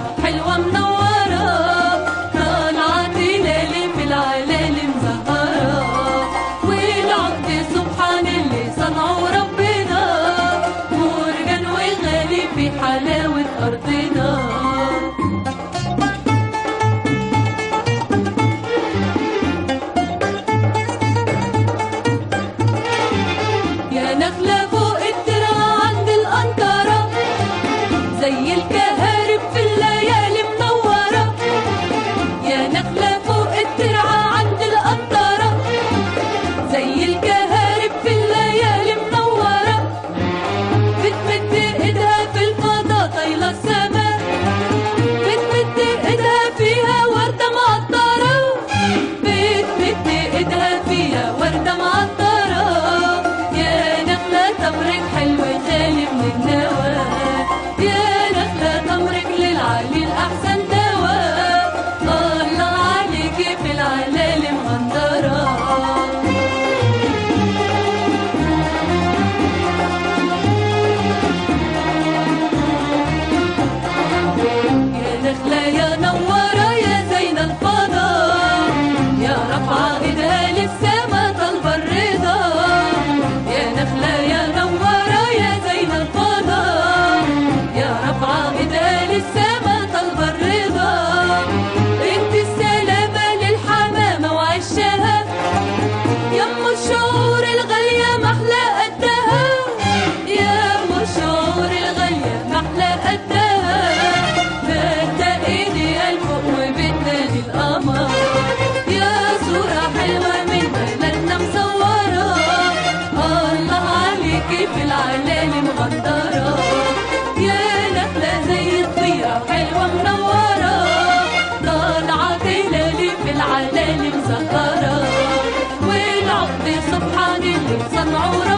فيها حلوة منورة طالعة تلالي في العلالي مزهرة والعقد سبحان اللي صنعه ربنا مرجان وغالي في حلاوة أرضنا يا نخلة فوق الترعة عند القنطرة زي الكهارب في الليالي منورة يا نخلة فوق الترعة عند القنطرة زي الكهارب في الليالي منورة بتمد ايدها في الفضا طايلة السما بتمد ايدها فيها وردة معطرة بتمد ايدها فيها وردة معطرة يا نخلة تمرك حلو خالي من النوى يا نخلة تمرك للعلي الأحسن دواء الله عليكي في العلالي مغندرة يا نخلة يا نورة يا زين الفضاء يا رفع ايدها للسما طالبة الرضا يا نخلة يا نورة يا زين الفضاء يا رفع ايدها للسما طالبة الرضا انت السلامة للحمامة وعشها يم الشعور الغالية محلى قدها يم الشعور الغالية محلى قدها مادة ايدي الفوق وبتنادي القمر يا صورة حلوة من بلدنا مصورة الله عليكي في العلالي مغندرة يا نخلة زي الطيرة حلوة منورة طالعة تلالي في العلالي مزهرة والعقد سبحان اللي صنعه